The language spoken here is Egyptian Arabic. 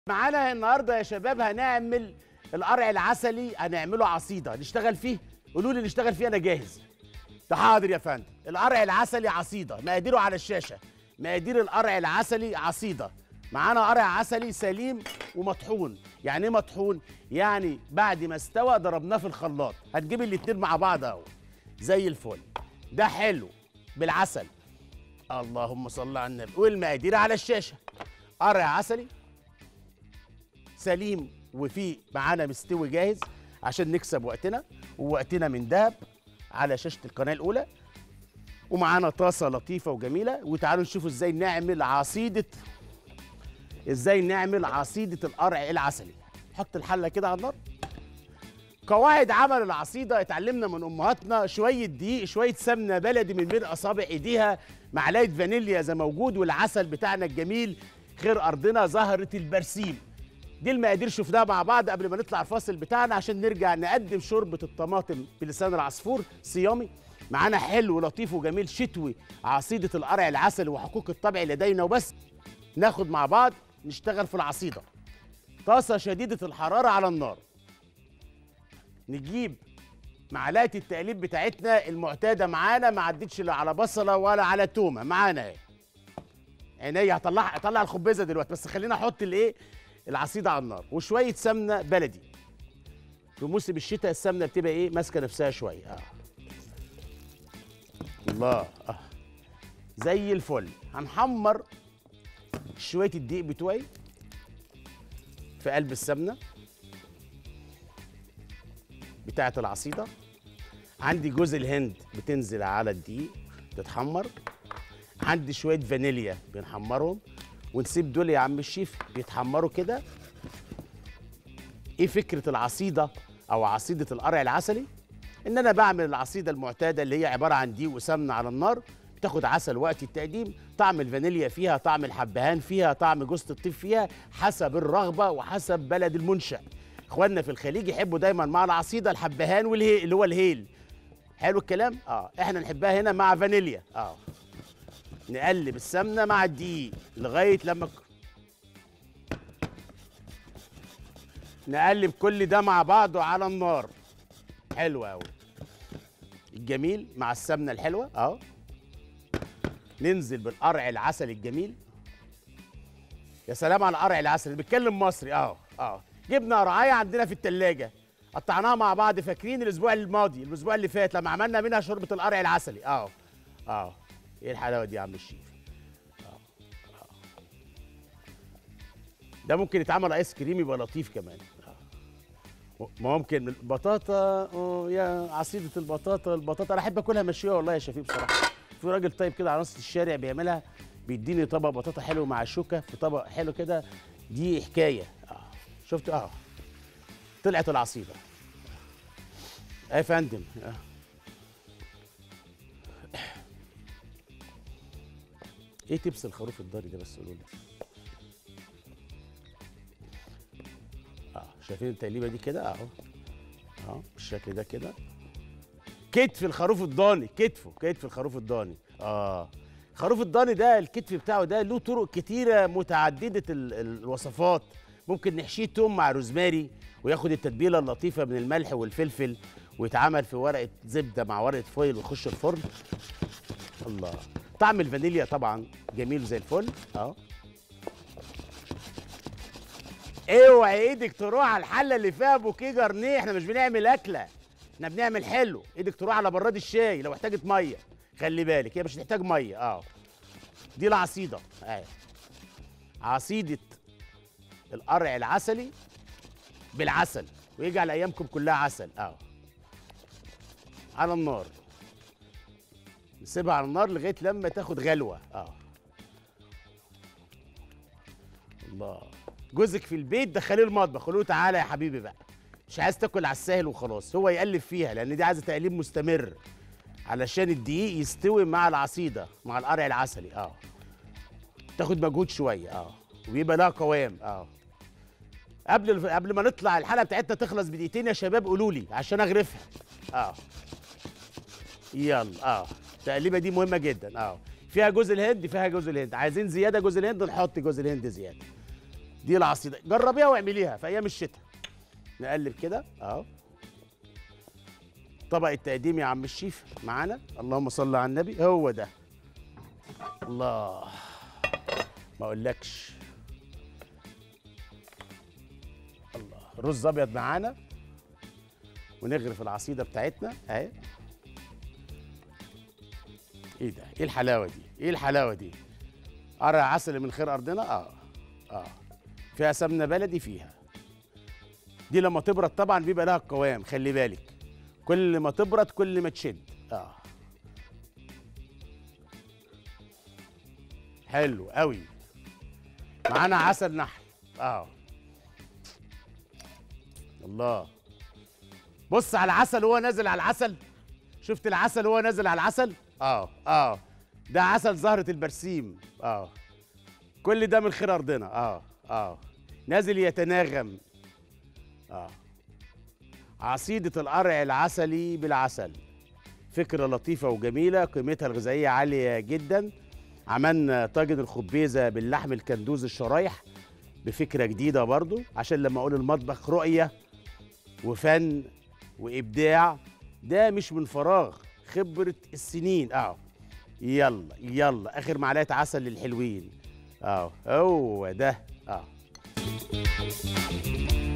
معانا النهارده يا شباب هنعمل القرع العسلي هنعمله عصيده نشتغل فيه قولوا لي نشتغل فيه انا جاهز ده حاضر يا فندم القرع العسلي عصيده مقاديره على الشاشه مقادير القرع العسلي عصيده معانا قرع عسلي سليم ومطحون يعني ايه مطحون يعني بعد ما استوى ضربناه في الخلاط هنجيب الاتنين مع بعض اهو زي الفل ده حلو بالعسل اللهم صل على النبي والمقادير على الشاشه قرع عسلي سليم وفيه معانا مستوي جاهز عشان نكسب وقتنا ووقتنا من دهب على شاشه القناه الاولى ومعانا طاسه لطيفه وجميله وتعالوا نشوفوا ازاي نعمل عصيده ازاي نعمل عصيده القرع العسلي حط الحله كده على النار قواعد عمل العصيده اتعلمنا من امهاتنا شويه دقيق شويه سمنه بلدي من بين اصابع ايديها معلقه فانيليا زي موجود والعسل بتاعنا الجميل خير ارضنا زهره البرسيم دي المقادير شفناها مع بعض قبل ما نطلع الفاصل بتاعنا عشان نرجع نقدم شوربه الطماطم بلسان العصفور صيامي معانا حلو لطيف وجميل شتوي عصيده القرع العسل وحقوق الطبع لدينا وبس ناخد مع بعض نشتغل في العصيده طاسه شديده الحراره على النار نجيب معلقه التقليب بتاعتنا المعتاده معانا ما عدتش لا على بصله ولا على تومه معانا اهي عينيا هطلع هطلع الخبزه دلوقتي بس خلينا احط الايه العصيده على النار وشويه سمنه بلدي في موسم الشتاء السمنه بتبقى ايه ماسكه نفسها شويه اه الله اه زي الفل هنحمر شويه الدقيق بتوعي في قلب السمنه بتاعه العصيده عندي جوز الهند بتنزل على الدقيق تتحمر عندي شويه فانيليا بنحمرهم ونسيب دول يا عم الشيف بيتحمروا كده ايه فكره العصيده او عصيده القرع العسلي ان انا بعمل العصيده المعتاده اللي هي عباره عن دقيق وسمنه على النار بتاخد عسل وقت التقديم طعم الفانيليا فيها طعم الحبهان فيها طعم جوز الطيب فيها حسب الرغبه وحسب بلد المنشأ اخواننا في الخليج يحبوا دايما مع العصيده الحبهان والهيل اللي هو الهيل حلو الكلام اه احنا نحبها هنا مع فانيليا اه نقلب السمنه مع الدقيق لغايه لما ك- نقلب كل ده مع بعضه على النار حلو قوي الجميل مع السمنه الحلوه اهو ننزل بالقرع العسل الجميل يا سلام على القرع العسل بيتكلم مصري اهو اهو جبنا قرعايه عندنا في التلاجة قطعناها مع بعض فاكرين الاسبوع الماضي الاسبوع اللي فات لما عملنا منها شوربه القرع العسلي اهو اهو ايه الحلاوه دي يا عم الشيف آه، آه. ده ممكن يتعمل ايس كريم يبقى لطيف كمان آه. ممكن البطاطا أوه يا عصيده البطاطا البطاطا انا احب اكلها مشويه والله يا شفيق بصراحه في راجل طيب كده على نص الشارع بيعملها بيديني طبق بطاطا حلو مع شوكه في طبق حلو كده دي حكايه اه شفت اه طلعت العصيده آه يا فندم آه. ايه تبس الخروف الضاري ده بس قولوا لي اه شايفين التقليبه دي كده اهو اهو بالشكل ده كده كتف الخروف الضاني كتفه كتف الخروف الضاني اه الخروف الضاني ده الكتف بتاعه ده له طرق كتيره متعدده ال- ال- الوصفات ممكن نحشيه توم مع روزماري وياخد التتبيله اللطيفه من الملح والفلفل ويتعمل في ورقه زبده مع ورقه فويل ويخش الفرن الله طعم الفانيليا طبعا جميل زي الفل اهو اوعي ايدك تروح على الحله اللي فيها بوكيه جرنيه احنا مش بنعمل اكله احنا بنعمل حلو ايدك تروح على براد الشاي لو احتاجت ميه خلي بالك هي مش هتحتاج ميه اه دي العصيده اهي عصيده القرع العسلي بالعسل ويجعل ايامكم كلها عسل اه على النار نسيبها على النار لغايه لما تاخد غلوه اه الله جوزك في البيت دخليه المطبخ قول له تعالى يا حبيبي بقى مش عايز تاكل على السهل وخلاص هو يقلب فيها لان دي عايزه تقليب مستمر علشان الدقيق يستوي مع العصيده مع القرع العسلي اه تاخد مجهود شويه اه ويبقى لها قوام اه قبل قبل ما نطلع الحلقه بتاعتنا تخلص بدقيقتين يا شباب قولوا لي عشان اغرفها اه يلا اه التقليبه دي مهمه جدا اه فيها جوز الهند فيها جوز الهند عايزين زياده جوز الهند نحط جوز الهند زياده دي العصيده جربيها واعمليها في ايام الشتاء نقلب كده اهو طبق التقديم يا عم الشيف معانا اللهم صل على النبي هو ده الله ما اقولكش الله رز ابيض معانا ونغرف العصيده بتاعتنا اهي ايه ده ايه الحلاوه دي ايه الحلاوه دي قرع عسل من خير ارضنا اه اه فيها سمنه بلدي فيها دي لما تبرد طبعا بيبقى لها قوام خلي بالك كل ما تبرد كل ما تشد اه حلو قوي معانا عسل نحل اه الله بص على العسل وهو نازل على العسل شفت العسل وهو نازل على العسل اه اه ده عسل زهرة البرسيم اه كل ده من خير ارضنا اه اه نازل يتناغم اه عصيدة القرع العسلي بالعسل فكرة لطيفة وجميلة قيمتها الغذائية عالية جدا عملنا طاجن الخبيزة باللحم الكندوز الشرايح بفكرة جديدة برضو عشان لما أقول المطبخ رؤية وفن وإبداع ده مش من فراغ خبرة السنين اه يلا يلا آخر معلقة عسل للحلوين اه هو ده اه